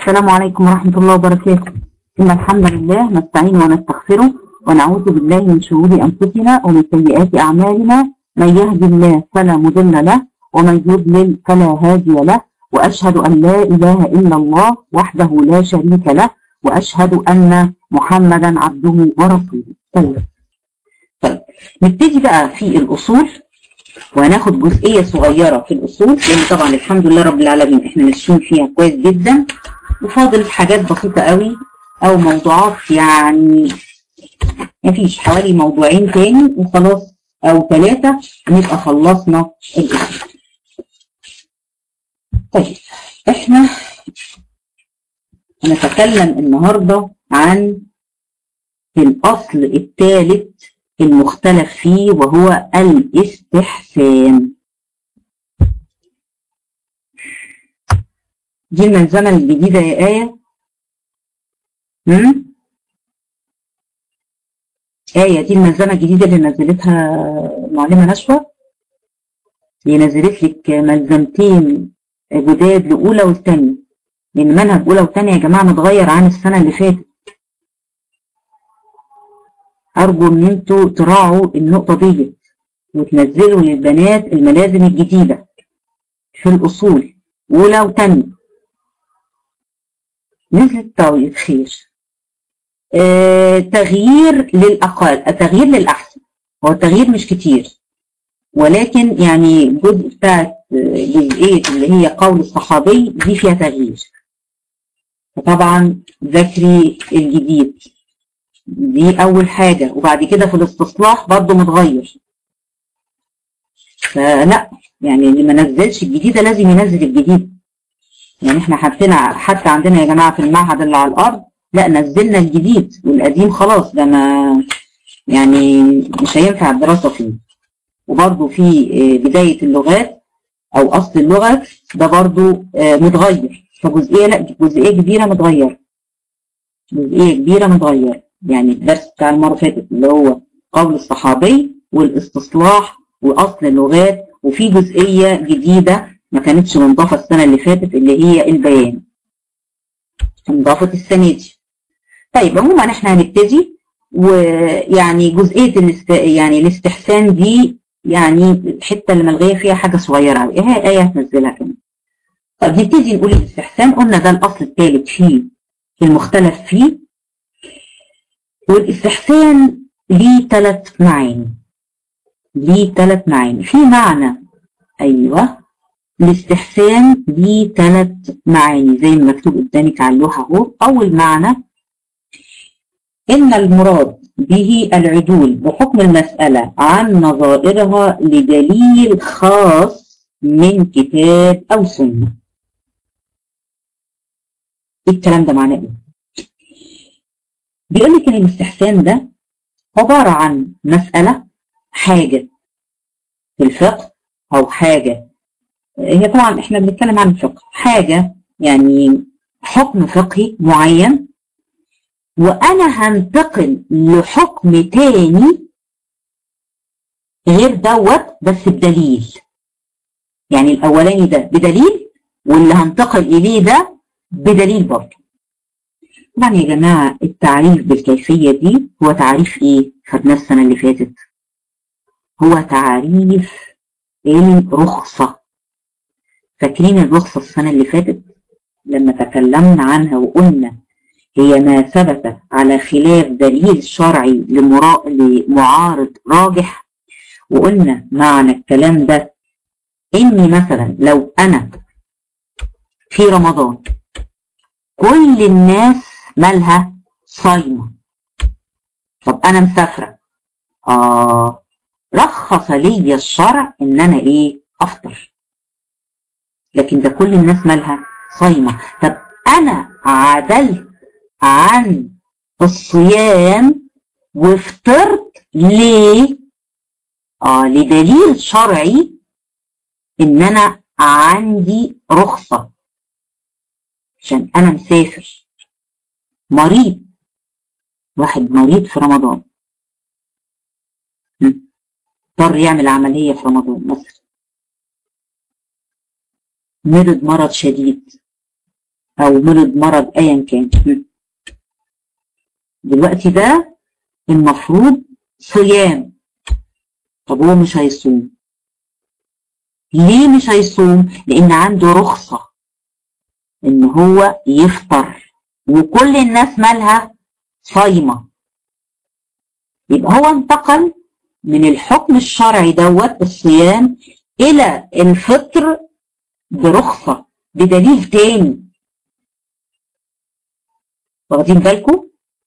السلام عليكم ورحمة الله وبركاته إن الحمد لله نستعين ونستغفره ونعوذ بالله من شرور أنفسنا ومن سيئات أعمالنا من يهدي الله فلا مضل له ومن يضلل فلا هادي له وأشهد أن لا إله إلا الله وحده لا شريك له وأشهد أن محمدا عبده ورسوله طيب طيب نبتدي بقى في الأصول وهناخد جزئية صغيرة في الأصول لأن طبعا الحمد لله رب العالمين احنا ماشيين فيها كويس جدا وفاضل حاجات بسيطة قوي أو موضوعات يعني مفيش حوالي موضوعين تاني وخلاص أو ثلاثة نبقى خلصنا الأصول طيب احنا هنتكلم النهاردة عن الأصل الثالث المختلف فيه وهو الاستحسان دي الملزمة الجديدة يا آية هم؟ آية دي الملزمة الجديدة اللي نزلتها المعلمة نشوى هي نزلت لك ملزمتين جداد لأولى والثانية لأن منهج أولى والثانية يا جماعة متغير عن السنة اللي فاتت أرجو إن أنتوا تراعوا النقطة دي وتنزلوا للبنات الملازم الجديدة في الأصول أولى وتانية نزلت طويل خير آه تغيير للأقل تغيير للأحسن هو التغيير مش كتير ولكن يعني الجزء بتاعت جزئية اللي هي قول الصحابي دي فيها تغيير فطبعا ذكري الجديد دي أول حاجة وبعد كده في الاستصلاح برضه متغير فلا يعني اللي ما نزلش الجديدة لازم ينزل الجديد يعني احنا حطينا حتى عندنا يا جماعة في المعهد اللي على الأرض لا نزلنا الجديد والقديم خلاص ده ما يعني مش هينفع الدراسة فيه وبرضه في بداية اللغات أو أصل اللغة ده برضه متغير فجزئية لا جزئية كبيرة متغيرة جزئية كبيرة متغيرة يعني الدرس بتاع المرة اللي فاتت اللي هو قول الصحابي والاستصلاح وأصل اللغات وفي جزئية جديدة ما كانتش منضافة السنة اللي فاتت اللي هي البيان انضافت السنة دي طيب عموما احنا هنبتدي ويعني جزئية الاست... يعني الاستحسان دي يعني الحتة اللي ملغية فيها حاجة صغيرة قوي هي آية هتنزلها كمان طب نبتدي نقول الاستحسان قلنا ده الأصل الثالث فيه المختلف فيه والاستحسان ليه ثلاث معاني ليه ثلاث معاني في معنى أيوه الاستحسان ليه ثلاث معاني زي ما مكتوب قدامك على اللوحة اهو أول معنى إن المراد به العدول بحكم المسألة عن نظائرها لدليل خاص من كتاب أو سنة إيه الكلام ده معناه إيه؟ بيقول لك إن الاستحسان ده عبارة عن مسألة حاجة في الفقه أو حاجة هي طبعا احنا بنتكلم عن الفقه حاجة يعني حكم فقهي معين وانا هنتقل لحكم تاني غير دوت بس بدليل يعني الاولاني ده بدليل واللي هنتقل اليه ده بدليل برضه طبعا يا جماعة التعريف بالكيفية دي هو تعريف ايه خدناه السنة اللي فاتت هو تعريف الرخصة فاكرين الرخصة السنة اللي فاتت لما تكلمنا عنها وقلنا هي ما ثبت على خلاف دليل شرعي لمعارض راجح وقلنا معنى الكلام ده اني مثلا لو انا في رمضان كل الناس مالها صايمة طب انا مسافرة اه رخص لي الشرع ان انا ايه افطر لكن ده كل الناس مالها صايمة طب انا عدلت عن الصيام وفطرت ليه اه لدليل شرعي ان انا عندي رخصة عشان انا مسافر مريض واحد مريض في رمضان اضطر يعمل عملية في رمضان مثلا مرض مرض شديد او مرض مرض ايا كان دلوقتي ده المفروض صيام طب هو مش هيصوم ليه مش هيصوم لان عنده رخصة ان هو يفطر وكل الناس مالها صايمة يبقى هو انتقل من الحكم الشرعي دوت الصيام الى الفطر برخصة بدليل تاني واخدين بالكم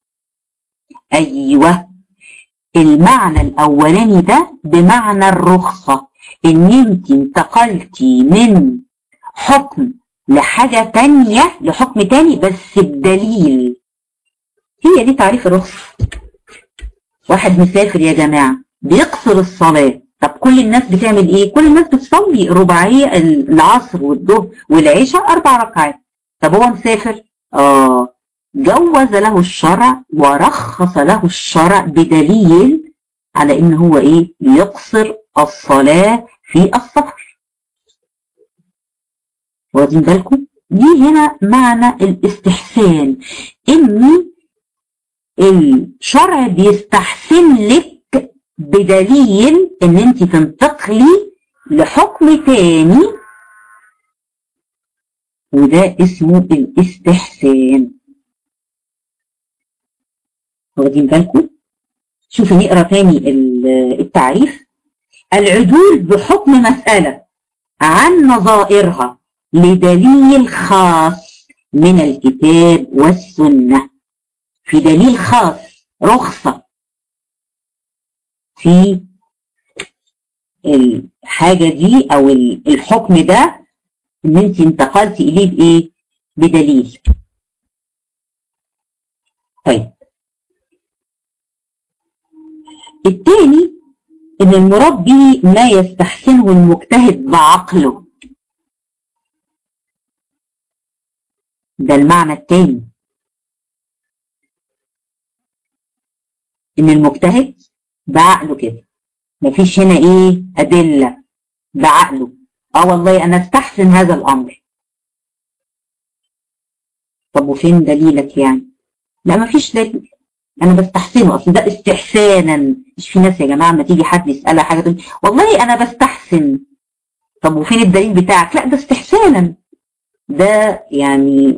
ايوه المعنى الاولاني ده بمعنى الرخصة ان انت انتقلتي من حكم لحاجة تانية لحكم تاني بس بدليل هي دي تعريف الرخصة واحد مسافر يا جماعة بيقصر الصلاة طب كل الناس بتعمل ايه كل الناس بتصلي رباعية العصر والظهر والعشاء اربع ركعات طب هو مسافر اه جوز له الشرع ورخص له الشرع بدليل على ان هو ايه يقصر الصلاة في السفر واخدين بالكم دي هنا معنى الاستحسان ان الشرع بيستحسن لك بدليل ان انت تنتقلي لحكم تاني وده اسمه الاستحسان واخدين بالكم شوفوا نقرا تاني التعريف العدول بحكم مسألة عن نظائرها لدليل خاص من الكتاب والسنة في دليل خاص رخصة في الحاجة دي أو الحكم ده إن أنت انتقلتي إليه بإيه؟ بدليل. طيب. التاني إن المراد به ما يستحسنه المجتهد بعقله. ده المعنى التاني. إن المجتهد بعقله كده مفيش هنا ايه ادله بعقله اه والله انا استحسن هذا الامر طب وفين دليلك يعني لا مفيش دليل انا بستحسنه اصل ده استحسانا مش في ناس يا جماعه ما تيجي حد يسالها حاجه تقول والله انا بستحسن طب وفين الدليل بتاعك لا ده استحسانا ده يعني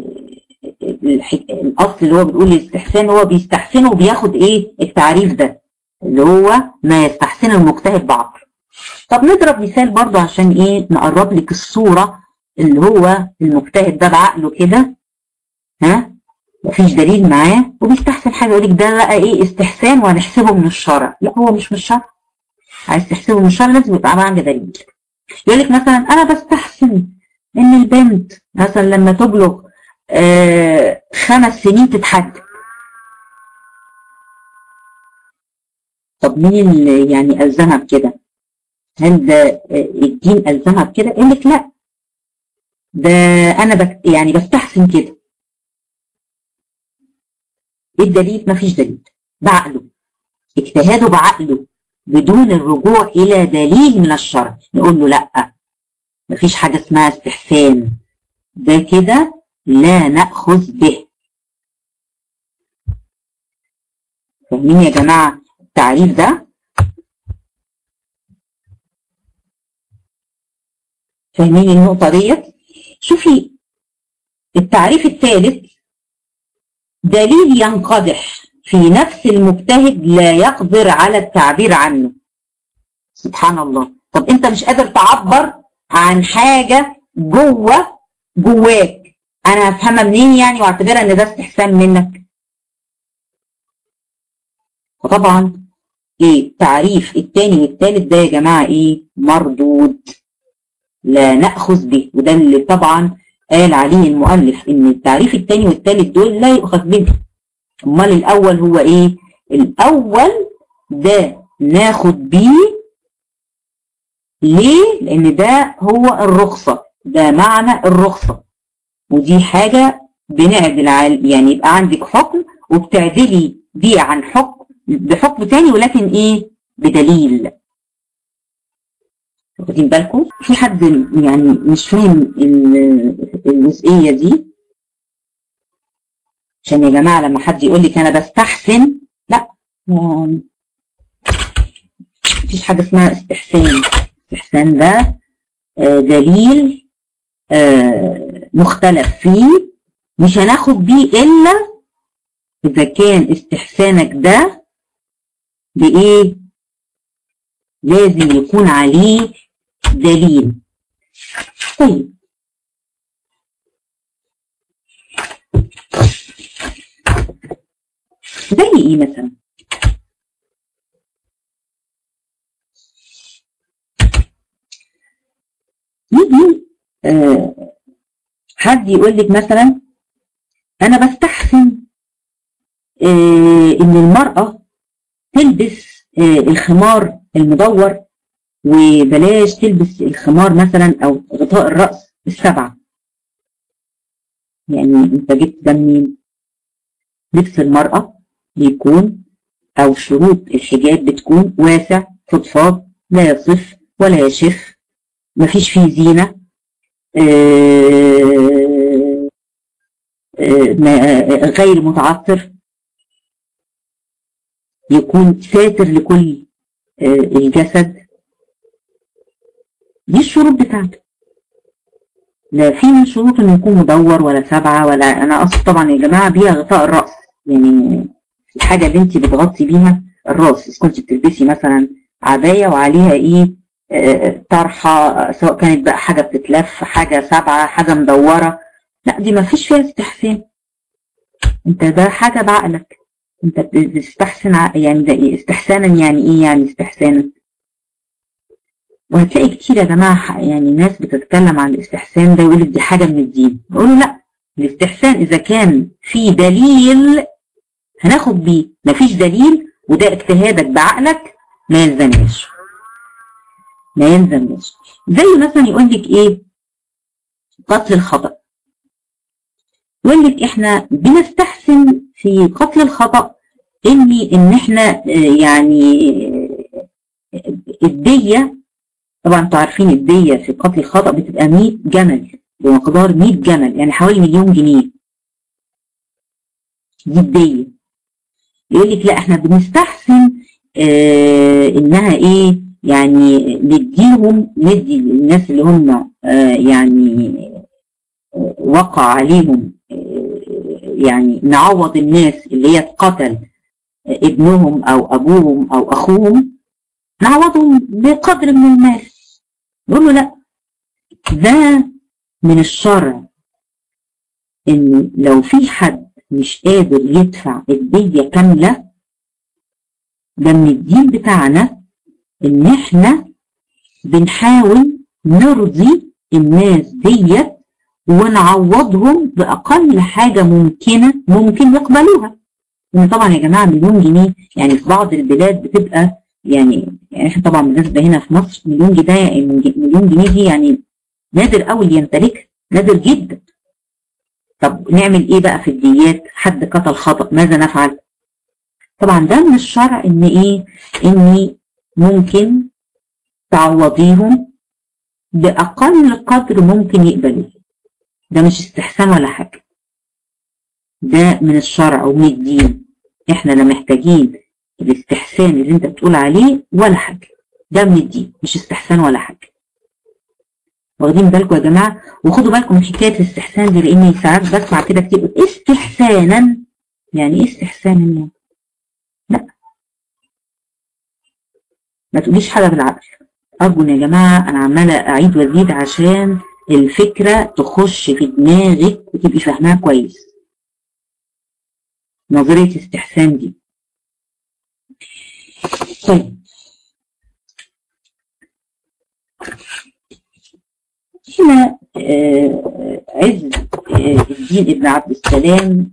الاصل اللي هو بيقول الاستحسان هو بيستحسنه وبياخد ايه التعريف ده اللي هو ما يستحسن المجتهد بعقله طب نضرب مثال برضه عشان ايه نقرب لك الصورة اللي هو المجتهد ده بعقله كده ها مفيش دليل معاه وبيستحسن حاجة يقول لك ده بقى ايه استحسان وهنحسبه من الشرع لا هو مش من الشرع عايز تحسبه من الشرع لازم يبقى معاه دليل يقول لك مثلا انا بستحسن ان البنت مثلا لما تبلغ آه خمس سنين تتحجب طب مين اللي يعني ألزمها بكده؟ هل ده الدين ألزمها بكده؟ يقول لك لا ده أنا بك يعني بستحسن كده إيه الدليل؟ مفيش دليل بعقله اجتهاده بعقله بدون الرجوع إلى دليل من الشرع نقول له لا مفيش حاجة اسمها استحسان ده كده لا نأخذ به فاهمين يا جماعة التعريف ده فاهمين النقطة ديت شوفي التعريف الثالث دليل ينقدح في نفس المجتهد لا يقدر على التعبير عنه سبحان الله طب انت مش قادر تعبر عن حاجة جوه جواك انا هفهمها منين يعني واعتبرها ان ده استحسان منك وطبعا ايه التعريف الثاني والثالث ده يا جماعه ايه مردود لا ناخذ به وده اللي طبعا قال عليه المؤلف ان التعريف الثاني والثالث دول لا يؤخذ به امال الاول هو ايه الاول ده ناخد بيه ليه لان ده هو الرخصه ده معنى الرخصه ودي حاجه بنعدل على يعني يبقى عندك حكم وبتعدلي بيه عن حكم بحكم تاني ولكن ايه بدليل واخدين بالكم في حد يعني مش فاهم الجزئيه دي عشان يا جماعة لما حد يقول لك أنا بستحسن لا مفيش حاجة اسمها استحسان استحسان ده دليل مختلف فيه مش هناخد بيه إلا إذا كان استحسانك ده بإيه لازم يكون عليه دليل طيب زي ايه مثلا يجي آه حد يقول لك مثلا انا بستحسن آه ان المرأة تلبس آه الخمار المدور وبلاش تلبس الخمار مثلا او غطاء الرأس السبعة يعني انت جبت ده منين لبس المرأة بيكون او شروط الحجاب بتكون واسع فضفاض لا يصف ولا يشف مفيش فيه زينة آآ آآ غير متعطر يكون ساتر لكل الجسد دي الشروط بتاعته لا في من شروط انه يكون مدور ولا سبعة ولا انا اقصد طبعا يا جماعة بيها غطاء الرأس يعني الحاجة اللي انت بتغطي بيها الراس اذا كنت بتلبسي مثلا عباية وعليها ايه اه طرحة سواء كانت بقى حاجة بتتلف حاجة سبعة حاجة مدورة لا دي ما فيش فيها استحسان انت ده حاجة بعقلك انت بتستحسن يعني ده ايه استحسانا يعني ايه يعني استحسانا وهتلاقي كتير يا جماعة يعني ناس بتتكلم عن الاستحسان ده يقول لك دي حاجة من الدين بقول له لا الاستحسان إذا كان في دليل هناخد بيه مفيش دليل وده اجتهادك بعقلك ما يلزمناش ما يلزمناش زي مثلا يقول لك ايه قتل الخطأ يقول لك احنا بنستحسن في قتل الخطأ اني ان احنا يعني الدية طبعا انتوا عارفين الدية في قتل الخطأ بتبقى 100 جمل بمقدار 100 جمل يعني حوالي مليون جنيه دي الدية يقول لك لا احنا بنستحسن اه انها ايه يعني نديهم ندي للناس اللي هم اه يعني اه وقع عليهم يعني نعوض الناس اللي هي اتقتل ابنهم او ابوهم او اخوهم نعوضهم بقدر من المال يقول له لا ده من الشرع ان لو في حد مش قادر يدفع الدية كاملة ده من الدين بتاعنا ان احنا بنحاول نرضي الناس ديت ونعوضهم بأقل حاجة ممكنة ممكن يقبلوها لأن طبعا يا جماعة مليون جنيه يعني في بعض البلاد بتبقى يعني يعني احنا طبعا بالنسبة هنا في مصر مليون جنيه مليون جنيه دي يعني نادر قوي اللي يمتلكها نادر جدا طب نعمل ايه بقى في الديات حد قتل خطأ ماذا نفعل طبعا ده من الشرع ان ايه اني ممكن تعوضيهم بأقل قدر ممكن يقبلوه ده مش استحسان ولا حاجة ده من الشرع ومن الدين احنا لا محتاجين الاستحسان اللي انت بتقول عليه ولا حاجة ده من الدين مش استحسان ولا حاجة واخدين بالكم يا جماعة وخدوا بالكم من حكاية الاستحسان دي لاني ساعات بسمع كده كتير استحسانا يعني ايه استحسانا يعني لا ما تقوليش حاجة بالعقل أرجو يا جماعة أنا عمالة أعيد وأزيد عشان الفكرة تخش في دماغك وتبقي فاهماها كويس نظرية استحسان دي طيب هنا آه عز آه الدين ابن عبد السلام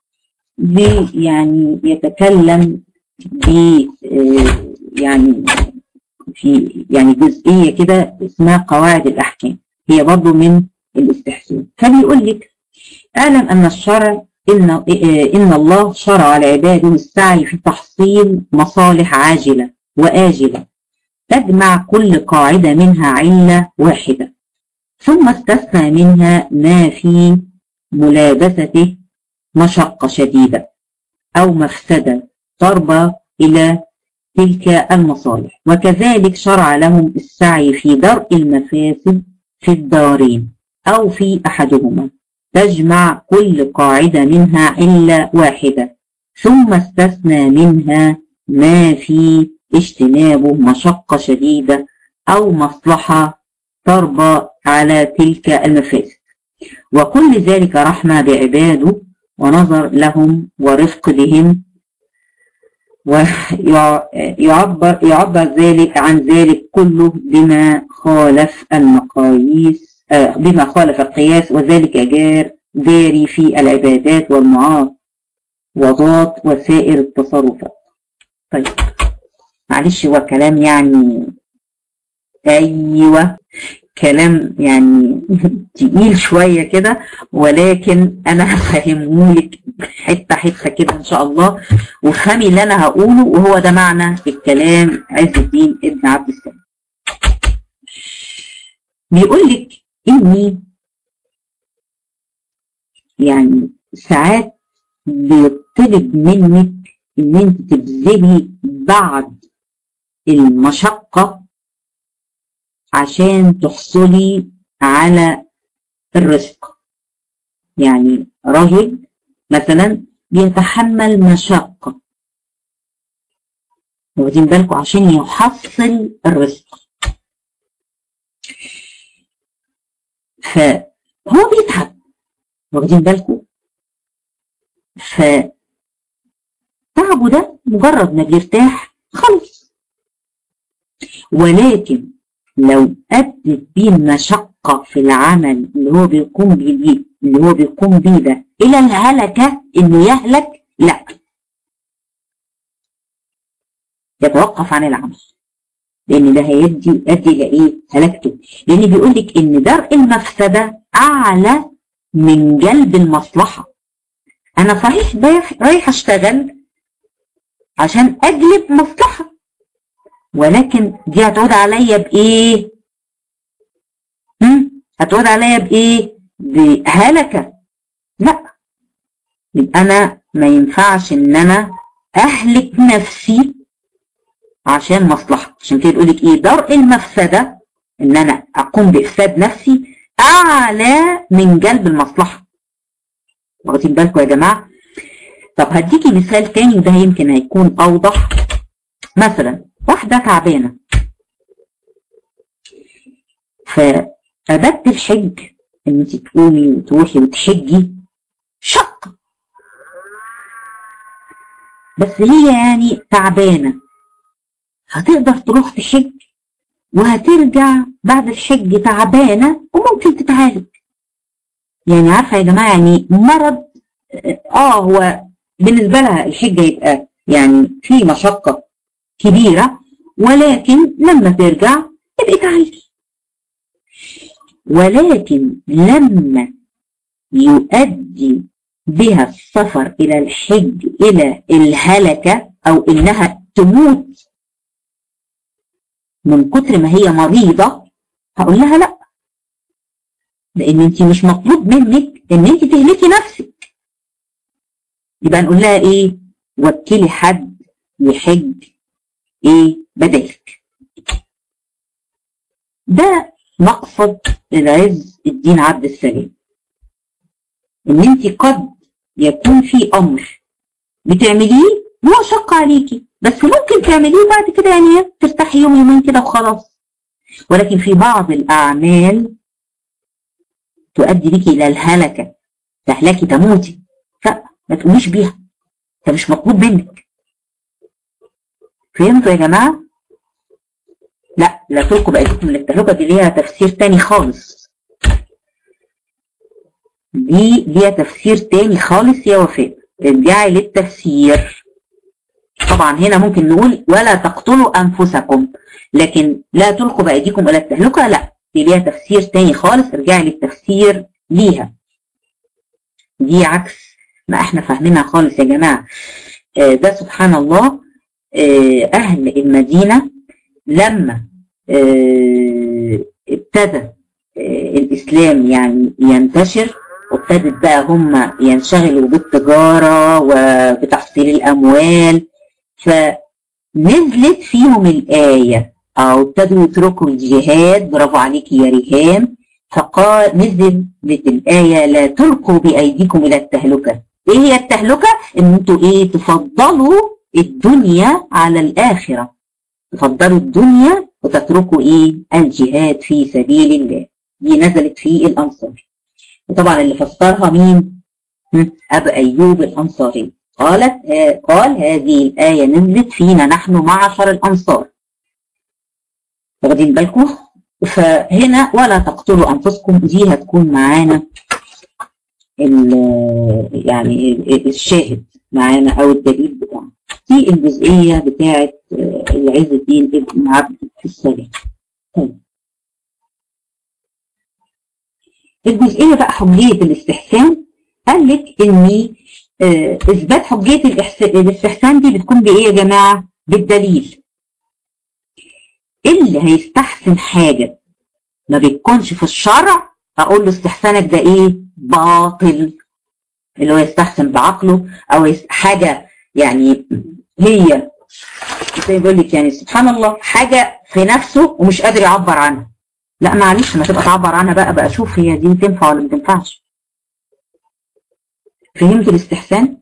يعني يتكلم ب آه يعني في يعني جزئية كده اسمها قواعد الأحكام هي برضو من الاستحسان فبيقول لك اعلم أن الشرع إن, إن الله شرع لعباده السعي في تحصيل مصالح عاجلة وآجلة تجمع كل قاعدة منها علة واحدة ثم استثنى منها ما في ملابسته مشقة شديدة أو مفسدة تربى إلى تلك المصالح وكذلك شرع لهم السعي في درء المفاسد في الدارين أو في أحدهما تجمع كل قاعدة منها إلا واحدة ثم استثنى منها ما في اجتنابه مشقة شديدة أو مصلحة تربى على تلك المفاسد وكل ذلك رحمة بعباده ونظر لهم ورفق بهم ويعبر يعبر ذلك عن ذلك كله بما خالف المقاييس آه، بما خالف القياس وذلك جار جاري في العبادات والمعاوضات وسائر التصرفات طيب معلش هو كلام يعني ايوه كلام يعني تقيل شوية كده ولكن انا هفهمهولك حتة حتة كده ان شاء الله وافهمي اللي انا هقوله وهو ده معنى الكلام عز الدين ابن عبد السلام بيقول لك اني يعني ساعات بيطلب منك ان انت تبذلي بعد المشقة عشان تحصلي على الرزق يعني رجل مثلا بيتحمل مشقة واخدين بالكم عشان يحصل الرزق فهو بيتعب واخدين بالكم ف تعبه ده مجرد ما بيرتاح خلص ولكن لو أدت بيه المشقة في العمل اللي هو بيقوم بيه اللي هو بيقوم بيه ده إلى الهلكة إنه يهلك لا يتوقف عن العمل لأن ده هيدي يؤدي إلى إيه؟ هلكته لأن بيقول لك إن درء المفسدة أعلى من جلب المصلحة أنا صحيح رايح أشتغل عشان أجلب مصلحة ولكن دي هتعود عليا بايه هتعود عليا بايه بهلكة لا يبقى انا ما ينفعش ان انا اهلك نفسي عشان مصلحة عشان كده يقول لك ايه درء المفسدة ان انا اقوم بافساد نفسي اعلى من جلب المصلحة واخدين بالكم يا جماعة طب هديكي مثال تاني وده يمكن هيكون اوضح مثلا واحدة تعبانة فأبدت الحج ان انت تقومي وتروحي وتحجي شق بس هي يعني تعبانة هتقدر تروح تحج وهترجع بعد الحج تعبانة وممكن تتعالج يعني عارفة يا جماعة يعني مرض اه هو بالنسبة لها الحج هيبقى يعني في مشقة كبيرة ولكن لما ترجع تبقى تعالج ولكن لما يؤدي بها السفر إلى الحج إلى الهلكة أو إنها تموت من كتر ما هي مريضة هقول لها لا لأن أنت مش مطلوب منك إن أنت تهلكي نفسك يبقى نقول لها إيه وكلي حد يحج ايه بدالك ده مقصد العز الدين عبد السلام ان انت قد يكون في امر بتعمليه هو شق عليكي بس ممكن تعمليه بعد كده يعني ترتاحي يوم يومين كده وخلاص ولكن في بعض الاعمال تؤدي بك الى الهلكه تهلكي تموتي لا ما تقوميش بيها ده مش مطلوب منك فهمتوا يا جماعة؟ لا لا تلقوا بأيديكم للتهلكة دي ليها تفسير تاني خالص دي ليها تفسير تاني خالص يا وفاء ارجعي للتفسير طبعا هنا ممكن نقول ولا تقتلوا أنفسكم لكن لا تلقوا بأيديكم إلى التهلكة لا دي ليها تفسير تاني خالص ارجعي للتفسير ليها دي عكس ما احنا فاهمينها خالص يا جماعة آه ده سبحان الله آه، أهل المدينة لما آه، ابتدى آه، الإسلام يعني ينتشر وابتدت بقى هم ينشغلوا بالتجارة وبتحصيل الأموال فنزلت فيهم الآية أو ابتدوا يتركوا الجهاد برافو عليكي يا ريهام فقال نزلت الآية لا تلقوا بأيديكم إلى التهلكة إيه هي التهلكة؟ إن أنتوا إيه تفضلوا الدنيا على الآخرة تفضلوا الدنيا وتتركوا إيه الجهاد في سبيل الله دي نزلت في الأنصار وطبعا اللي فسرها مين؟ أبا أيوب الأنصاري قالت قال هذه الآية نزلت فينا نحن معشر الأنصار واخدين بالكم؟ فهنا ولا تقتلوا أنفسكم دي هتكون معانا يعني الشاهد معانا أو الدليل بتاعنا دي الجزئية بتاعة العز الدين ابن عبد السلام طيب الجزئية بقى حجية الاستحسان قال لك ان اثبات حجية الاستحسان دي بتكون بايه يا جماعة بالدليل اللي هيستحسن حاجة ما بتكونش في الشرع اقول له استحسانك ده ايه باطل اللي هو يستحسن بعقله او حاجة يعني هي زي بيقول لك يعني سبحان الله حاجة في نفسه ومش قادر يعبر عنها لا معلش ما تبقى تعبر عنها بقى بقى شوف هي دي تنفع ولا ما تنفعش فهمت الاستحسان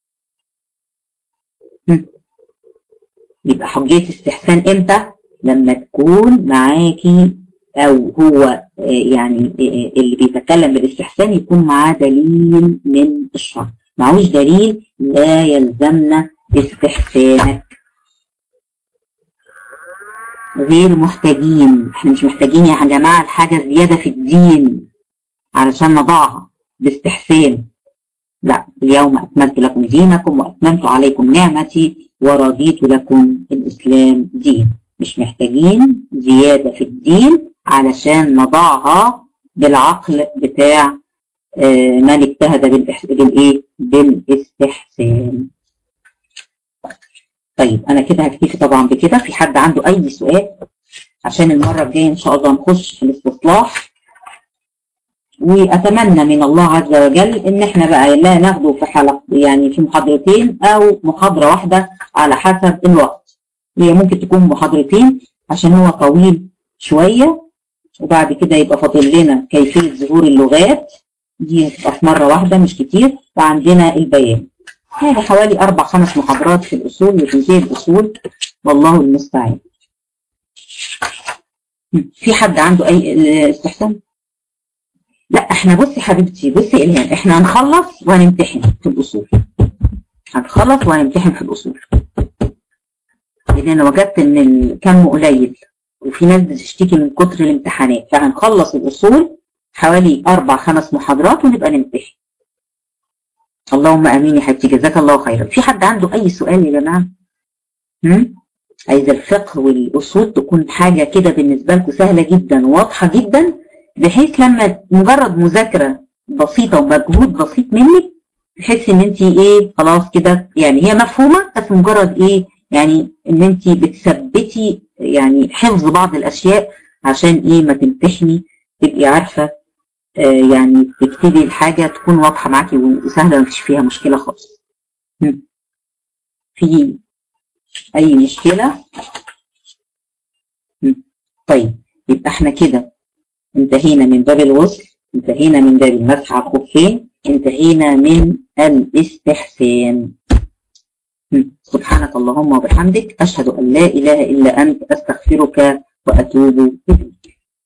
يبقى حجية استحسان امتى لما تكون معاكي او هو يعني اللي بيتكلم بالاستحسان يكون معاه دليل من الشرع معهوش دليل لا يلزمنا استحسانك غير محتاجين احنا مش محتاجين يا جماعة الحاجة زيادة في الدين علشان نضعها باستحسان لا اليوم أكملت لكم دينكم وأتممت عليكم نعمتي ورضيت لكم الإسلام دين مش محتاجين زيادة في الدين علشان نضعها بالعقل بتاع من اجتهد بالايه بالاستحسان طيب انا كده هكتفي طبعا بكده في حد عنده اي سؤال عشان المره الجايه ان شاء الله نخش في الاستصلاح واتمنى من الله عز وجل ان احنا بقى لا ناخده في حلقه يعني في محاضرتين او محاضره واحده على حسب الوقت هي ممكن تكون محاضرتين عشان هو طويل شويه وبعد كده يبقى فاضل لنا كيفيه ظهور اللغات دي هتبقى في مره واحده مش كتير وعندنا البيان هذا حوالي أربع خمس محاضرات في الأصول وتنتهي الأصول والله المستعان. في حد عنده أي استحسان؟ لا احنا بصي حبيبتي بصي إلهام احنا هنخلص وهنمتحن في الأصول. هنخلص وهنمتحن في الأصول. لأن أنا وجدت إن الكم قليل وفي ناس بتشتكي من كتر الامتحانات فهنخلص الأصول حوالي أربع خمس محاضرات ونبقى نمتحن. اللهم امين يا حبيبتي جزاك الله خيرا في حد عنده اي سؤال يا جماعه عايز الفقه والاصول تكون حاجه كده بالنسبه لكم سهله جدا وواضحه جدا بحيث لما مجرد مذاكره بسيطه ومجهود بسيط منك تحسي ان انت ايه خلاص كده يعني هي مفهومه بس مجرد ايه يعني ان انت بتثبتي يعني حفظ بعض الاشياء عشان ايه ما تمتحني تبقي عارفه يعني تكتبي الحاجة تكون واضحة معاكي وسهلة مفيش فيها مشكلة خالص في أي مشكلة طيب يبقى احنا كده انتهينا من باب الوصل انتهينا من باب المسح على الخفين انتهينا من الاستحسان سبحانك اللهم وبحمدك أشهد أن لا إله إلا أنت أستغفرك وأتوب إليك